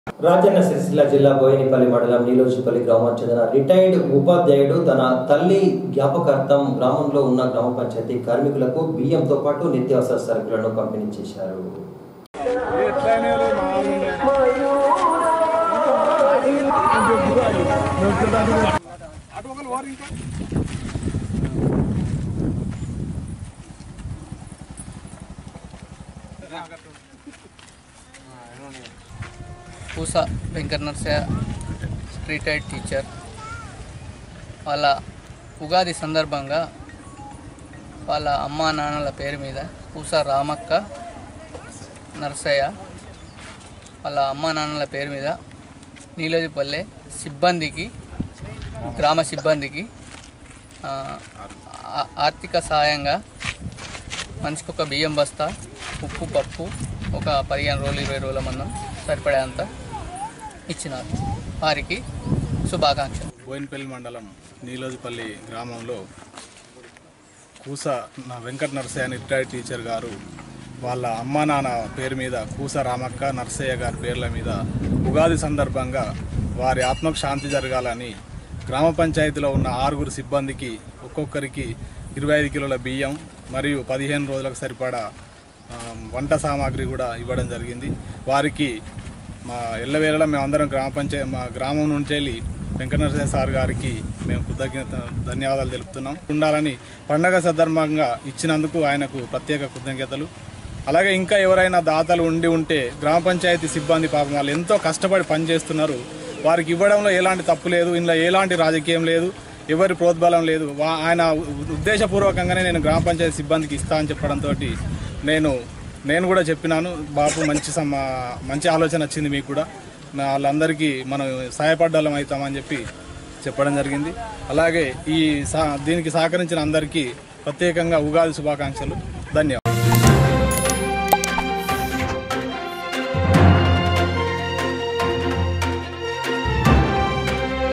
రాజన్న సిరిసిల్ల జిల్లా బోయినపల్లి మండలం నీలోచిపల్లి గ్రామానికి చెందిన రిటైర్డ్ ఉపాధ్యాయుడు తన తల్లి జ్ఞాపకార్థం గ్రామంలో ఉన్న గ్రామ పంచాయతీ కార్మికులకు బియ్యంతో పాటు నిత్యావసర సరుకులను పంపిణీ చేశారు పూస వెంకట నరసయ్య రిటైర్డ్ టీచర్ వాళ్ళ ఉగాది సందర్భంగా వాళ్ళ అమ్మా నాన్నల పేరు మీద పూస రామక్క నరసయ్య వాళ్ళ అమ్మా నాన్నల పేరు మీద నీలోజిపల్లె సిబ్బందికి గ్రామ సిబ్బందికి ఆ, ఆ- ఆర్థిక సహాయంగా మనిషికి ఒక బియ్యం బస్తా ఉప్పు పప్పు ఒక పదిహేను రోజులు ఇరవై రోజుల మందం సరిపడేంత ఇచ్చినారు వారికి శుభాకాంక్షలు బోయినపల్లి మండలం నీలోజిపల్లి గ్రామంలో కూస నా వెంకట నరసయ్య అని రిటైర్డ్ టీచర్ గారు వాళ్ళ అమ్మా నాన్న పేరు మీద కూస రామక్క నరసయ్య గారి పేర్ల మీద ఉగాది సందర్భంగా వారి ఆత్మకు శాంతి జరగాలని గ్రామ పంచాయతీలో ఉన్న ఆరుగురు సిబ్బందికి ఒక్కొక్కరికి ఇరవై ఐదు కిలోల బియ్యం మరియు పదిహేను రోజులకు సరిపడా ఆ, వంట సామాగ్రి కూడా ఇవ్వడం జరిగింది వారికి మా ఎల్లవేళలా మేమందరం గ్రామ పంచాయతీ మా గ్రామం నుంచి వెళ్ళి వెంకటనరసింహ సార్ గారికి మేము కృతజ్ఞత ధన్యవాదాలు తెలుపుతున్నాం ఉండాలని పండగ సందర్భంగా ఇచ్చినందుకు ఆయనకు ప్రత్యేక కృతజ్ఞతలు అలాగే ఇంకా ఎవరైనా దాతలు ఉండి ఉంటే గ్రామ పంచాయతీ సిబ్బంది పాపం వాళ్ళు ఎంతో కష్టపడి పనిచేస్తున్నారు వారికి ఇవ్వడంలో ఎలాంటి తప్పు లేదు ఇందులో ఎలాంటి రాజకీయం లేదు ఎవరి ప్రోద్బలం లేదు వా- ఆయన ఉ- ఉద్దేశపూర్వకంగానే నేను గ్రామ పంచాయతీ సిబ్బందికి ఇస్తా అని చెప్పడంతో నేను నేను కూడా చెప్పినాను బాపు మంచి సమ మంచి ఆలోచన వచ్చింది మీకు కూడా నా వాళ్ళందరికీ మనం సహాయపడ్డాలం అవుతామని చెప్పి చెప్పడం జరిగింది అలాగే ఈ సా దీనికి సహకరించిన అందరికీ ప్రత్యేకంగా ఉగాది శుభాకాంక్షలు ధన్యవాదాలు